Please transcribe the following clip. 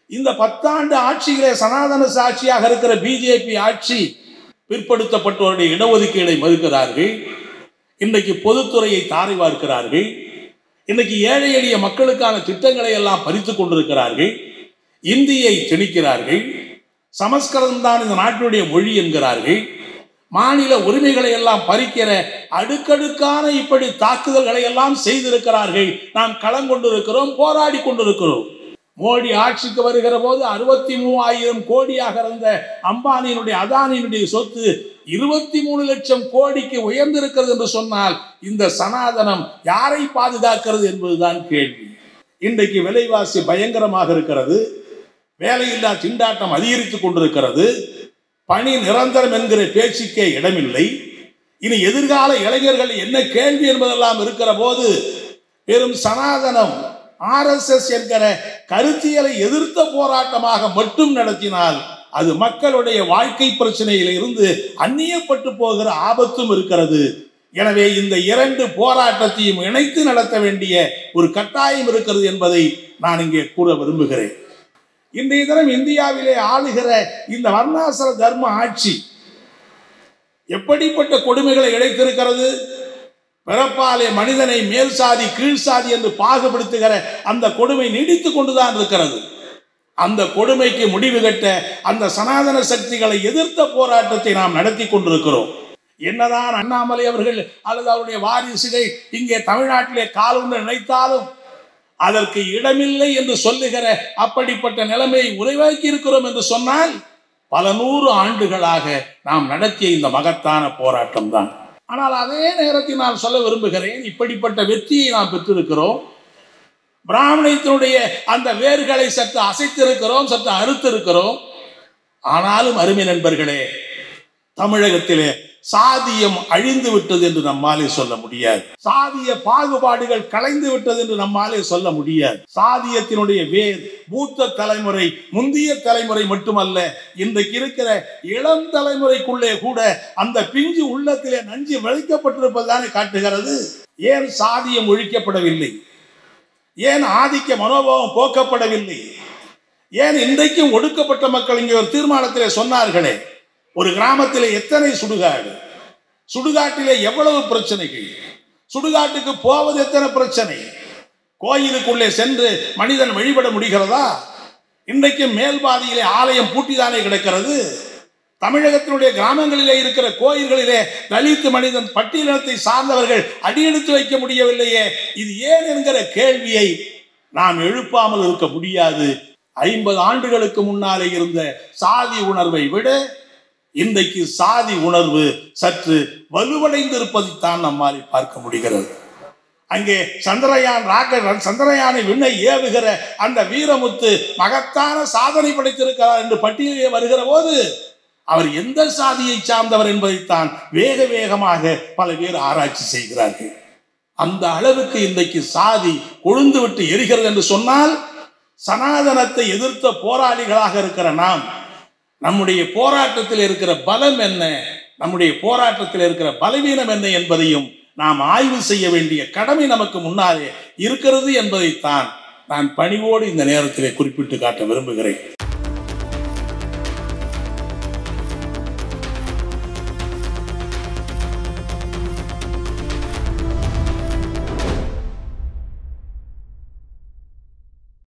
இந்த பத்தாண்டு ஆட்சியிலே சனாதன சாட்சியாக இருக்கிற பிஜேபி ஆட்சி பிற்படுத்தப்பட்டவருடைய இடஒதுக்கீடை மறுக்கிறார்கள் இன்றைக்கு பொதுத்துறையை தாரை பார்க்கிறார்கள் இன்னைக்கு ஏழை எளிய மக்களுக்கான திட்டங்களை எல்லாம் பறித்து கொண்டிருக்கிறார்கள் இந்தியை திணிக்கிறார்கள் சமஸ்கிருதம் தான் இந்த நாட்டினுடைய மொழி என்கிறார்கள் மாநில உரிமைகளை எல்லாம் பறிக்கிற அடுக்கடுக்கான இப்படி தாக்குதல்களை எல்லாம் செய்திருக்கிறார்கள் நாம் களம் கொண்டிருக்கிறோம் போராடி கொண்டிருக்கிறோம் மோடி ஆட்சிக்கு வருகிற போது அறுபத்தி மூவாயிரம் கோடியாக இருந்த அம்பானியினுடைய அதானியினுடைய சொத்து இருபத்தி மூணு லட்சம் கோடிக்கு உயர்ந்திருக்கிறது என்று சொன்னால் இந்த சனாதனம் யாரை பாதுகாக்கிறது என்பதுதான் கேள்வி இன்றைக்கு விலைவாசி பயங்கரமாக இருக்கிறது வேலையில்லா திண்டாட்டம் அதிகரித்துக் கொண்டிருக்கிறது பணி நிரந்தரம் என்கிற பேச்சுக்கே இடமில்லை இனி எதிர்கால இளைஞர்கள் என்ன கேள்வி என்பதெல்லாம் இருக்கிற போது வெறும் சனாதனம் ஆர்எஸ்எஸ் என்கிற கருத்தியலை எதிர்த்த போராட்டமாக மட்டும் நடத்தினால் அது மக்களுடைய வாழ்க்கை பிரச்சனையில இருந்து அந்நியப்பட்டு போகிற ஆபத்தும் இருக்கிறது எனவே இந்த இரண்டு போராட்டத்தையும் இணைத்து நடத்த வேண்டிய ஒரு கட்டாயம் இருக்கிறது என்பதை நான் இங்கே கூற விரும்புகிறேன் இன்றைய தினம் இந்தியாவிலே ஆளுகிற இந்த வர்ணாசிர தர்ம ஆட்சி எப்படிப்பட்ட கொடுமைகளை இழைத்திருக்கிறது பிறப்பாலே மனிதனை மேல் சாதி கீழ் சாதி என்று பாகுபடுத்துகிற அந்த கொடுமை நீடித்துக் கொண்டுதான் இருக்கிறது அந்த கொடுமைக்கு முடிவு கட்ட அந்த சனாதன சக்திகளை எதிர்த்த போராட்டத்தை நாம் நடத்தி கொண்டிருக்கிறோம் என்னதான் அண்ணாமலை அவர்கள் அல்லது அவருடைய வாரிசுகள் இங்கே தமிழ்நாட்டிலே காலொன்று நினைத்தாலும் அதற்கு இடமில்லை என்று சொல்லுகிற அப்படிப்பட்ட நிலைமையை உருவாக்கி இருக்கிறோம் என்று சொன்னால் பல நூறு ஆண்டுகளாக நாம் நடத்திய இந்த மகத்தான போராட்டம் தான் ஆனால் அதே நேரத்தில் நான் சொல்ல விரும்புகிறேன் இப்படிப்பட்ட வெற்றியை நாம் பெற்றிருக்கிறோம் பிராமணியத்தினுடைய அந்த வேர்களை சற்று அசைத்திருக்கிறோம் சற்று அறுத்திருக்கிறோம் ஆனாலும் அருமை நண்பர்களே தமிழகத்திலே சாதியம் அழிந்து விட்டது என்று நம்மாலே சொல்ல முடியாது சாதிய பாகுபாடுகள் கலைந்து விட்டது என்று நம்மாலே சொல்ல முடியாது சாதியத்தினுடைய வேர் மூத்த தலைமுறை முந்திய தலைமுறை மட்டுமல்ல இன்றைக்கு இருக்கிற இளம் தலைமுறைக்குள்ளே கூட அந்த பிஞ்சு உள்ளத்திலே நஞ்சு விளைக்கப்பட்டிருப்பதுதானே காட்டுகிறது ஏன் சாதியம் ஒழிக்கப்படவில்லை ஏன் ஆதிக்க மனோபாவம் போக்கப்படவில்லை ஏன் இன்றைக்கும் ஒடுக்கப்பட்ட மக்கள் இங்கே ஒரு தீர்மானத்திலே சொன்னார்களே ஒரு கிராமத்திலே எத்தனை சுடுகாடு சுடுகாட்டிலே எவ்வளவு பிரச்சனைகள் சுடுகாட்டுக்கு போவது எத்தனை பிரச்சனை கோயிலுக்குள்ளே சென்று மனிதன் வழிபட முடிகிறதா இன்றைக்கு மேல்பாதியிலே ஆலயம் பூட்டிதானே கிடக்கிறது தமிழகத்தினுடைய கிராமங்களிலே இருக்கிற கோயில்களிலே தலித்து மனிதன் பட்டியலத்தை சார்ந்தவர்கள் அடியெடுத்து வைக்க முடியவில்லையே இது ஏன் என்கிற கேள்வியை நாம் எழுப்பாமல் இருக்க முடியாது ஐம்பது ஆண்டுகளுக்கு முன்னாலே இருந்த சாதி உணர்வை விட இன்றைக்கு சாதி உணர்வு சற்று வலுவடைந்திருப்பதைத்தான் நம்மால் பார்க்க முடிகிறது அங்கே சந்திரயான் ராக்கெட் சந்திரயானை விண்ணை ஏவுகிற அந்த வீரமுத்து மகத்தான சாதனை படைத்திருக்கிறார் என்று பட்டியலிலே வருகிற போது அவர் எந்த சாதியை சார்ந்தவர் என்பதைத்தான் வேக வேகமாக பல பேர் ஆராய்ச்சி செய்கிறார்கள் அந்த அளவுக்கு இன்றைக்கு சாதி கொழுந்து விட்டு எரிகிறது என்று சொன்னால் சனாதனத்தை எதிர்த்த போராளிகளாக இருக்கிற நாம் நம்முடைய போராட்டத்தில் இருக்கிற பலம் என்ன நம்முடைய போராட்டத்தில் இருக்கிற பலவீனம் என்ன என்பதையும் நாம் ஆய்வு செய்ய வேண்டிய கடமை நமக்கு முன்னாலே இருக்கிறது என்பதைத்தான் நான் பணிவோடு இந்த நேரத்திலே குறிப்பிட்டு காட்ட விரும்புகிறேன்